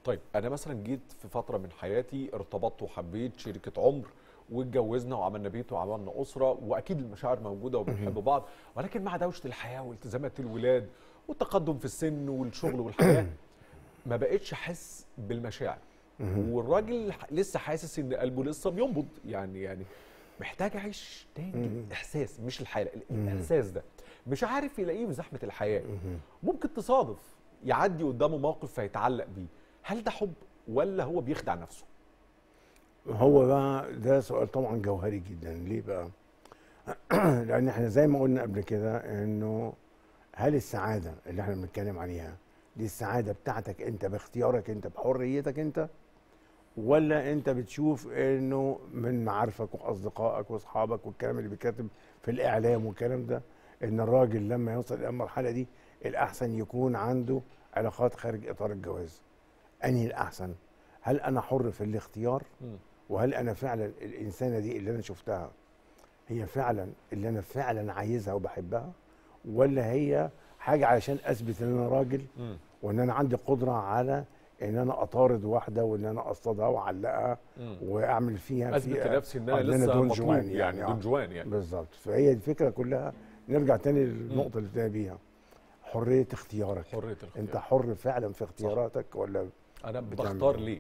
طيب انا مثلا جيت في فتره من حياتي ارتبطت وحبيت شريكه عمر واتجوزنا وعملنا بيت وعملنا اسره واكيد المشاعر موجوده وبنحب بعض ولكن مع دوشه الحياه والتزامات الولاد والتقدم في السن والشغل والحياه ما بقتش احس بالمشاعر والراجل ح- لسه حاسس ان قلبه لسه بينبض يعني يعني محتاج اعيش تاني احساس مش الحاله الاحساس ده مش عارف يلاقيه في زحمه الحياه ممكن تصادف يعدي قدامه موقف فيتعلق بيه هل ده حب ولا هو بيخدع نفسه هو بقى ده سؤال طبعا جوهري جدا ليه بقى لان احنا زي ما قلنا قبل كده انه هل السعاده اللي احنا بنتكلم عليها دي السعاده بتاعتك انت باختيارك انت بحريتك انت ولا انت بتشوف انه من معارفك واصدقائك واصحابك والكلام اللي بيتكتب في الاعلام والكلام ده ان الراجل لما يوصل الى المرحله دي الاحسن يكون عنده علاقات خارج اطار الجواز انهي الاحسن هل انا حر في الاختيار مم. وهل انا فعلا الانسانه دي اللي انا شفتها هي فعلا اللي انا فعلا عايزها وبحبها ولا هي حاجه علشان اثبت ان انا راجل مم. وان انا عندي قدره على ان انا اطارد واحده وان انا اصطادها واعلقها مم. واعمل فيها اثبت في لنفسي ان آه، انا إن لسه دون مطلوب جوان يعني آه. دون جوان يعني بالظبط فهي الفكره كلها نرجع تاني للنقطه اللي ابتدينا بيها حريه اختيارك حريه الاختيار انت حر فعلا في اختياراتك ولا انا بتعمل بختار إيه؟ ليه